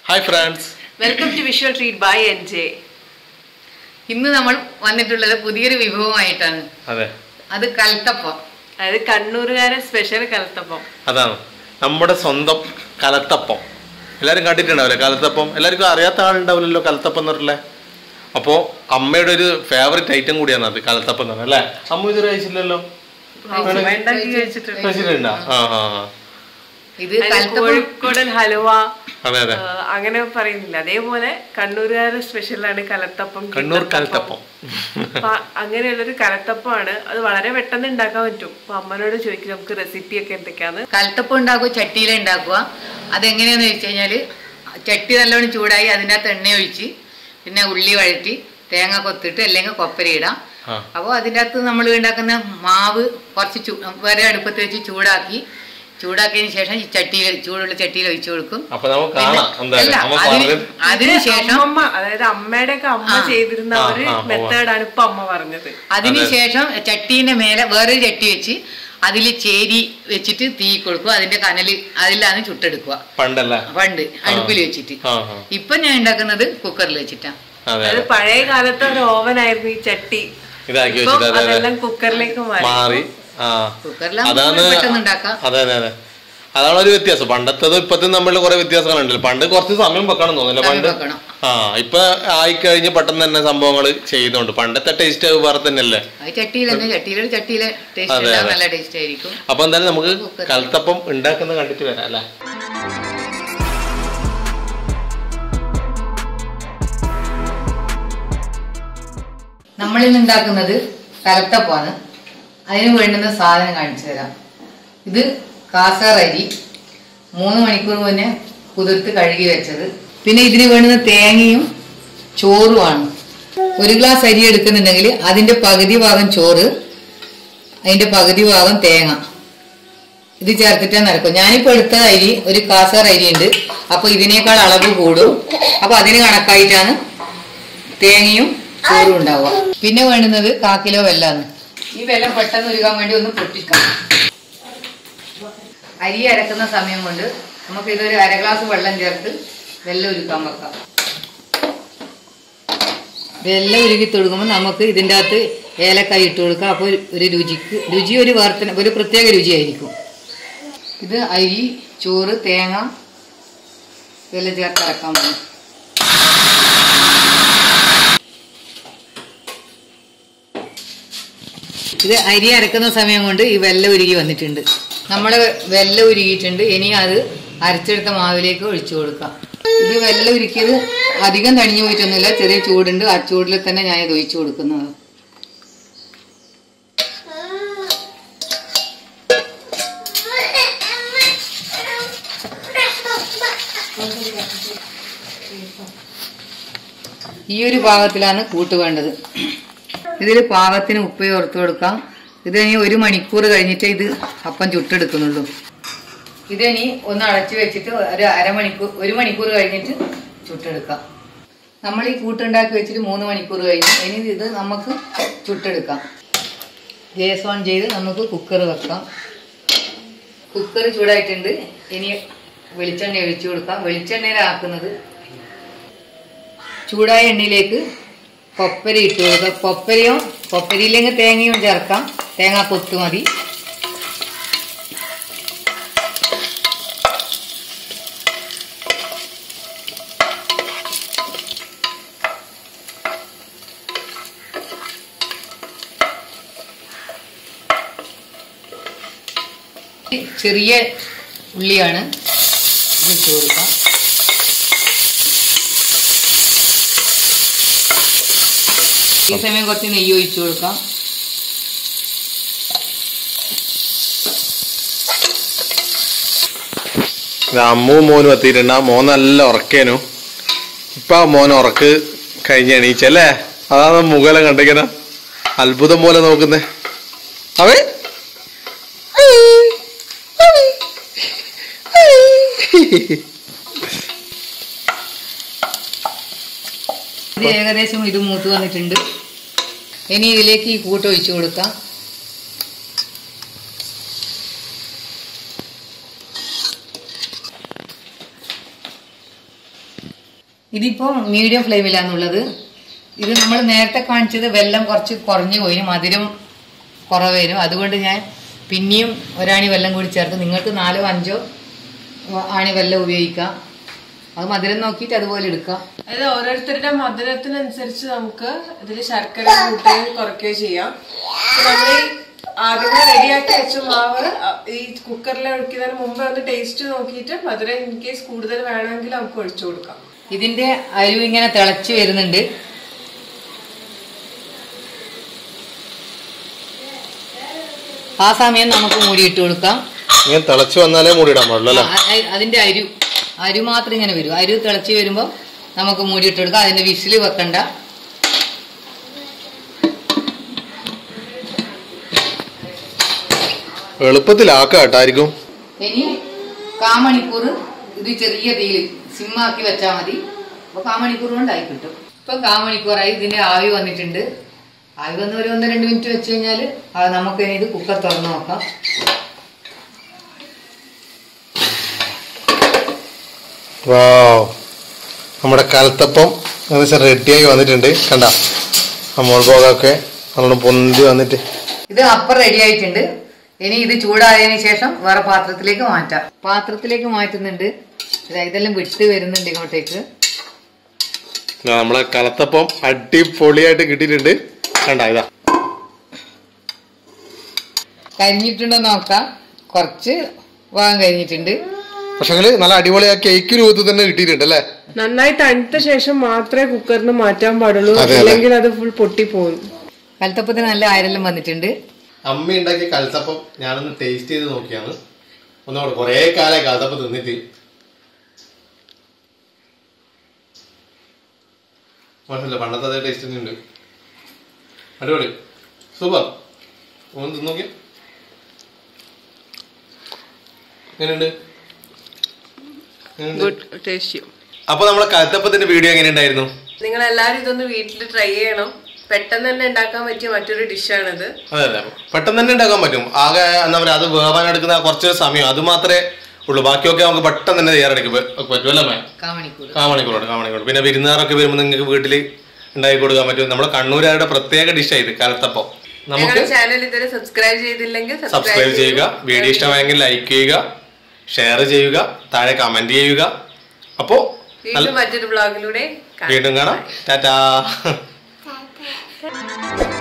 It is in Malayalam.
Hi friends welcome to visual treat by N J ഇന്ന് നമ്മൾ വന്നിട്ടുള്ളത് പുതിയൊരു വിഭവമായിട്ടാണ് അതെ അത് കൽത്തപ്പം അതായത് കണ്ണൂരുകാരൻ സ്പെഷ്യൽ കലത്തപ്പം അതാണ് നമ്മുടെ സ്വന്തം കലത്തപ്പം എല്ലാവരും കണ്ടിട്ടുണ്ടാവില്ലേ കലത്തപ്പം എല്ലാവർക്കും അറിയാത്ത ആളുണ്ടാവില്ലല്ലോ കലത്തപ്പം എന്ന് പറഞ്ഞില്ലേ അപ്പോൾ അമ്മയുടെ ഒരു ഫേവറേറ്റ് ഐറ്റം കൂടിയാണ് അത് കലത്തപ്പം എന്ന് പറഞ്ഞത് അല്ലേ അമ്മ ഇതുവരെ കഴിച്ചില്ലല്ലോ ഉണ്ടാക്കി കഴിച്ചിട്ടുണ്ട് കഴിച്ചിട്ടുണ്ടോ ആ ആ ആ. ഇത് അതായത് കൽത്തപ്പം കോഴിക്കോടൻ ഹലുവ അതെ അതെ ആ, അങ്ങനെ പറയുന്നില്ല അതേപോലെ കണ്ണൂരുകാരുടെ സ്പെഷ്യലാണ് കലത്തപ്പം കണ്ണൂർ കിണ്ണത്തപ്പം. കലത്തപ്പം അപ്പൊ അങ്ങനെയുള്ളൊരു കലത്തപ്പമാണ് അത് വളരെ പെട്ടെന്ന് ഉണ്ടാക്കാൻ പറ്റും അപ്പൊ അമ്മനോട് ചോദിക്കും നമുക്ക് റെസിപ്പി ഒക്കെ എന്തൊക്കെയാന്ന് കൽത്തപ്പം ഉണ്ടാക്കുക ചട്ടിയില ഉണ്ടാക്കുക അതെങ്ങനെയാന്ന് വെച്ച് കഴിഞ്ഞാല് ചട്ടി നല്ലോണം ചൂടായി അതിനകത്ത് എണ്ണ ഒഴിച്ച് പിന്നെ ഉള്ളി വഴറ്റി തേങ്ങ കൊത്തിട്ട് അല്ലെങ്കിൽ കൊപ്പര ഇടാം ആ അപ്പോൾ അതിൻ്റെ അകത്ത് നമ്മൾ ഉണ്ടാക്കുന്ന മാവ് കുറച്ച് ചൂ വരെ അടുപ്പത്ത് വെച്ച് ചൂടാക്കി ചൂടാക്കിയതിന് ശേഷം ഈ ചട്ടിയിൽ ചൂടുള്ള ചട്ടിയിൽ ഒഴിച്ചു കൊടുക്കും അപ്പൊ നമുക്ക് കാണാം എന്തായാലും അല്ല, അമ്മ അതിന് പറഞ്ഞത് അതിനുശേഷം അമ്മമ്മ അതായത് അമ്മയുടെ ഒക്കെ അമ്മ ആ. ചെയ്തിരുന്ന ആ, ഒരു ആ, ഉവ്വ. മെത്തേഡാണ് ഇപ്പൊ അമ്മ പറഞ്ഞത് അതിനുശേഷം ചട്ടീന്റെ മേലെ വേറൊരു ചട്ടി വെച്ച് അതിൽ ചേരി വെച്ചിട്ട് തീ കൊടുക്കുക അതിന്റെ കനല് അതിലാണ് ചുട്ടെടുക്കുക പണ്ടല്ലേ പണ്ട് അടുപ്പിൽ വെച്ചിട്ട് ആ ആ ഇപ്പൊ ഞാൻ ഉണ്ടാക്കുന്നത് കുക്കറിൽ വെച്ചിട്ടാണ് അതെ അതായത് അതെ പഴയ കാലത്തെ ഒരു ഓവനായിരുന്നു ഈ ചട്ടി ഇതാക്കി ഇപ്പൊ വെച്ചിട്ട് അതെ അതെ അതെല്ലാം കുക്കറിലേക്ക് മാറി മാറി ആ കുക്കറിലാകുമ്പോൾ അതാണ് പെട്ടെന്ന് ഉണ്ടാക്കാം അതെ അതെ അതെ അതാണ് ഒരു വ്യത്യാസം പണ്ടത്തേതും ഇപ്പത്തും തമ്മിൽ കുറെ വ്യത്യാസങ്ങളുണ്ടല്ലോ പണ്ട് കുറച്ച് സമയം വെക്കണം തോന്നില്ല സമയം പണ്ട് വെക്കണം. ആ ഇപ്പൊ ആയിക്കഴിഞ്ഞ് പെട്ടെന്ന് തന്നെ സംഭവങ്ങൾ ചെയ്യുന്നുണ്ട് പണ്ടത്തെ ടേസ്റ്റ് വേറെ തന്നെയല്ലേ അത് ചട്ടിയിൽ തന്നെ ചട്ടിയിലെ ചട്ടിയിലെ ടേസ്റ്റ് അതെ, അതെ. നല്ല ടേസ്റ്റ് ആയിരിക്കും അപ്പൊ എന്തായാലും നമുക്ക് കുക്കറിൽ. കലത്തപ്പം ഉണ്ടാക്കുന്നത് കണ്ടിട്ട് വരാം അല്ലേ നമ്മളിന്ന് ഉണ്ടാക്കുന്നത് കലത്തപ്പമാണ് അതിന് വേണ്ടുന്ന സാധനം കാണിച്ചു തരാം ഇത് കാസർ അരി മൂന്ന് മണിക്കൂർ മുന്നേ കുതിർത്ത് കഴുകി വെച്ചത് പിന്നെ ഇതിന് വേണ്ടുന്ന തേങ്ങയും ചോറുമാണ് ഒരു ഗ്ലാസ് അരി എടുക്കുന്നുണ്ടെങ്കിൽ അതിന്റെ പകുതി ഭാഗം ചോറ് അതിന്റെ പകുതി ഭാഗം തേങ്ങ ഇത് ചേർത്തിട്ടാ നടക്കും ഞാനിപ്പോ എടുത്ത അരി ഒരു കാസർ അരി ഉണ്ട് അപ്പൊ ഇതിനേക്കാൾ അളവ് കൂടും അപ്പൊ അതിന് കണക്കായിട്ടാണ് തേങ്ങയും ചോറും ഉണ്ടാവുക പിന്നെ വേണ്ടുന്നത് കാ കിലോ വെല്ലാണ് ഈ വെല്ലം പെട്ടെന്ന് ഉരുകാൻ വേണ്ടി ഒന്ന് പൊട്ടിക്കാം അരി അരക്കുന്ന സമയം കൊണ്ട് നമുക്ക് ഇതൊരു അര ഗ്ലാസ് വെള്ളം ചേർത്ത് വെല്ലം ഉരുക്കാൻ വെക്കാം വെല്ലം ഉരുകി തൊടുക്കുമ്പോൾ നമുക്ക് ഇതിൻ്റെ അകത്ത് ഏലക്കായ ഇട്ട് കൊടുക്കാം അപ്പോൾ ഒരു രുചിക്ക് രുചി ഒരു വേർത്തന ഒരു പ്രത്യേക രുചിയായിരിക്കും ഇത് അരി ചോറ് തേങ്ങ ഇതെല്ലാം ചേർത്ത് അരക്കാൻ പോകും ഇത് അരി അരക്കുന്ന സമയം കൊണ്ട് ഈ വെല്ല ഉരുകി വന്നിട്ടുണ്ട് നമ്മൾ വെല്ല ഉരുകിയിട്ടുണ്ട് ഇനി അത് അരച്ചെടുത്ത മാവിലേക്ക് ഒഴിച്ചു കൊടുക്കാം ഇത് വെല്ല ഉരുക്കിയത് അധികം തണിഞ്ഞു പോയിട്ടൊന്നുമില്ല ചെറിയ ചൂടുണ്ട് ആ ചൂടിൽ തന്നെ ഞാൻ ഇത് ഒഴിച്ചു കൊടുക്കുന്നത് ഈ ഒരു പാകത്തിലാണ് കൂട്ട് വേണ്ടത് ഇതിൽ പാകത്തിന് ഉപ്പ് ചേർത്ത് കൊടുക്കാം ഇത് ഇനി ഒരു മണിക്കൂർ കഴിഞ്ഞിട്ടേ ഇത് അപ്പം ചുട്ടെടുക്കുന്നുള്ളൂ ഇതിനി ഒന്ന് അടച്ചു വെച്ചിട്ട് ഒരു അരമണിക്കൂർ ഒരു മണിക്കൂർ കഴിഞ്ഞിട്ട് ചുട്ടെടുക്കാം നമ്മൾ ഈ കൂട്ടുണ്ടാക്കി വെച്ചിട്ട് മൂന്ന് മണിക്കൂർ കഴിഞ്ഞു ഇനി ഇത് നമുക്ക് ചുട്ടെടുക്കാം ഗ്യാസ് ഓൺ ചെയ്ത് നമുക്ക് കുക്കർ വെക്കാം കുക്കർ ചൂടായിട്ടുണ്ട് ഇനി വെളിച്ചെണ്ണ ഒഴിച്ചു കൊടുക്കാം വെളിച്ചെണ്ണയിലാക്കുന്നത് ചൂടായ എണ്ണയിലേക്ക് കൊപ്പര ഇട്ട് കൊടുക്കുക കൊപ്പരയോ കൊപ്പരയില്ലെങ്കിൽ തേങ്ങയും ചേർക്കാം തേങ്ങ കൊത്ത് മതി ചെറിയ ഉള്ളിയാണ് ഇതിട്ട് കൊടുക്കാം ഈ സമയം കുറച്ച് നെയ്യ് ഒഴിച്ചു കൊടുക്കാം ഇത് അമ്മുവും മോനും എത്തിയിട്ടുണ്ട് ആ മോൻ നല്ല ഉറക്കേനു ഇപ്പൊ ആ മോൻ ഉറക്ക് കഴിഞ്ഞ് എണീച്ചല്ലേ അതാണ് മുഖലം കണ്ടിരിക്കണ അത്ഭുതം പോലെ നോക്കുന്നേ അവേ ഇത് ഏകദേശം ഇത് മൂത്ത് വന്നിട്ടുണ്ട് ഇനി ഇതിലേക്ക് ഈ കൂട്ട് ഒഴിച്ചു കൊടുക്കാം ഇതിപ്പോ മീഡിയം ഫ്ലെയിമിലാന്നുള്ളത് ഇത് നമ്മൾ നേരത്തെ കാണിച്ചത് വെള്ളം കുറച്ച് കുറഞ്ഞു പോയി മധുരം കുറവേനും അതുകൊണ്ട് ഞാൻ പിന്നെയും ഒരാണി വെള്ളം കൂടി ചേർത്ത് നിങ്ങൾക്ക് നാലോ അഞ്ചോ ആണി വെള്ളം ഉപയോഗിക്കാം അത് മധുരം നോക്കിയിട്ട് അതുപോലെ എടുക്കാം അതായത് ഓരോരുത്തരുടെ മധുരത്തിനനുസരിച്ച് നമുക്ക് ഇതിൽ ശർക്കര കൂട്ടുകയും കുറയ്ക്കുകയോ ചെയ്യാം നമ്മൾ ആദ്യമേ റെഡിയാക്കി വെച്ച മാവ് അ- ഈ കുക്കറിൽ ഒഴിക്കുന്നതിന് മുമ്പ് ഒന്ന് ടേസ്റ്റ് നോക്കിയിട്ട് മധുരം ഇൻ കേസ് കൂടുതൽ വേണമെങ്കിൽ നമുക്ക് ഒഴിച്ചു കൊടുക്കാം ഇതിന്റെ അരിവ് ഇങ്ങനെ തിളച്ച് വരുന്നുണ്ട് ആ സമയം നമുക്ക് മൂടിയിട്ട് കൊടുക്കാം ഇങ്ങനെ തിളച്ച് വന്നാലേ മൂടിയിടാൻ പാടുള്ളൂ അല്ലേ ആ, അ- അതിന്റെ അരു അരു മാത്രം ഇങ്ങനെ വരും അരു തിളച്ച് വരുമ്പോൾ നമുക്ക് മൂടിയിട്ട് കൊടുക്കാം അതിന്റെ വിസില് വെക്കണ്ട എളുപ്പത്തിലാക്കാം കേട്ടായിരിക്കും ഇനി കാമണിക്കൂർ ഇത് ചെറിയ തീയിൽ സിമ്മാക്കി വെച്ചാൽ മതി അപ്പൊ കാമണിക്കൂർ കൊണ്ടായി കിട്ടും ഇപ്പൊ കാമണിക്കൂറായി ഇതിന്റെ ആവി വന്നിട്ടുണ്ട് ആവി വന്ന് ഒരു ഒന്ന് രണ്ട് മിനിറ്റ് വെച്ച് കഴിഞ്ഞാല് അത് നമുക്ക് ഇനി ഇത് കുക്കർ തുറന്ന് നോക്കാം വാവ് നമ്മുടെ കലത്തപ്പം ഏകദേശം റെഡിയായി വന്നിട്ടുണ്ട് കണ്ട നമ്മൾ പോകൊക്കെ നല്ലോണം പൊന്തി വന്നിട്ട് ഇത് അപ്പം റെഡി ആയിട്ടുണ്ട് ഇനി ഇത് ചൂടായതിനു ശേഷം വേറെ പാത്രത്തിലേക്ക് മാറ്റാം പാത്രത്തിലേക്ക് മാറ്റുന്നുണ്ട് ഇതാ ഇതെല്ലാം വിട്ട് വരുന്നുണ്ട് ഇങ്ങോട്ടേക്ക് ആ, നമ്മളെ കലത്തപ്പം അടിപൊളിയായിട്ട് കിട്ടിയിട്ടുണ്ട് കണ്ട ഇതാ കരിഞ്ഞിട്ടുണ്ടോ നോക്കാം കുറച്ച് ഭാഗം കഴിഞ്ഞിട്ടുണ്ട് പക്ഷെ നല്ല അടിപൊളിയാ കേക്ക് രൂപത്തിൽ തന്നെ കിട്ടിയിട്ടുണ്ട് അല്ലേ നന്നായി തണുത്ത ശേഷം മാത്രമേ കുക്കറിന് മാറ്റാൻ പാടുള്ളൂ അതെ, അതെ. അല്ലെങ്കിൽ അത് ഫുൾ പൊട്ടിപ്പോകും കലത്തപ്പത്തിന് നല്ല ആരെല്ലാം വന്നിട്ടുണ്ട് അമ്മ ഉണ്ടാക്കിയ കലത്തപ്പം ഞാനൊന്ന് ടേസ്റ്റ് ചെയ്ത് നോക്കിയാണ് ഒന്നുകൂടെ കുറേ കാലമായി കലത്തപ്പം തിന്നിട്ട് മോശമില്ല പണ്ടത്തെ അതേ ടേസ്റ്റ് തന്നെ ഉണ്ട് അടിപൊളി സൂപ്പർ ഒന്ന് തിന്ന് നോക്കിയ എങ്ങനെയുണ്ട് എങ്ങനെയുണ്ട്? ഗുഡ് ടേസ്റ്റ് അപ്പൊ നമ്മളെ കലത്തപ്പത്തിന്റെ വീഡിയോ എങ്ങനെ ഉണ്ടായിരുന്നു നിങ്ങൾ എല്ലാവരും ഇതൊന്ന് വീട്ടിൽ ട്രൈ ചെയ്യണം പെട്ടെന്ന് തന്നെ ഉണ്ടാക്കാൻ പറ്റിയ മറ്റൊരു ഡിഷാണിത് അതെ അതെ പെട്ടെന്ന് തന്നെ ഉണ്ടാക്കാൻ പറ്റും ആകെ എന്താ പറയാ അത് വേവാൻ എടുക്കുന്ന കുറച്ചൊരു സമയം അത് മാത്രമേ ഉള്ളൂ ബാക്കിയൊക്കെ നമുക്ക് പെട്ടെന്ന് തന്നെ തയ്യാറെടുക്കാൻ പ- പറ്റുമല്ലേ മേ കാമണിക്കൂർ കാമണിക്കൂറുണ്ട് കാമണിക്കൂർ പിന്നെ വിരുന്നുകാരൊക്കെ വരുമ്പോൾ നിങ്ങൾക്ക് വീട്ടിൽ ഉണ്ടാക്കി കൊടുക്കാൻ പറ്റും നമ്മുടെ കണ്ണൂരുകാരുടെ പ്രത്യേക ഡിഷാണ് ഇത് കലത്തപ്പം നമുക്ക് ഞങ്ങളുടെ ചാനൽ ഇതുവരെ സബ്സ്ക്രൈബ് ചെയ്തില്ലെങ്കിൽ സബ്സ്ക്രൈബ് ചെയ്യുക വീഡിയോ ഇഷ്ടമായെങ്കിൽ ലൈക്ക് ചെയ്യുക ഷെയർ ചെയ്യുക താഴെ കമന്റ് ചെയ്യുക അപ്പോൾ വീണ്ടും മറ്റൊരു ബ്ലോഗിലൂടെ കാണാം വീണ്ടും കാണാം ടാറ്റാ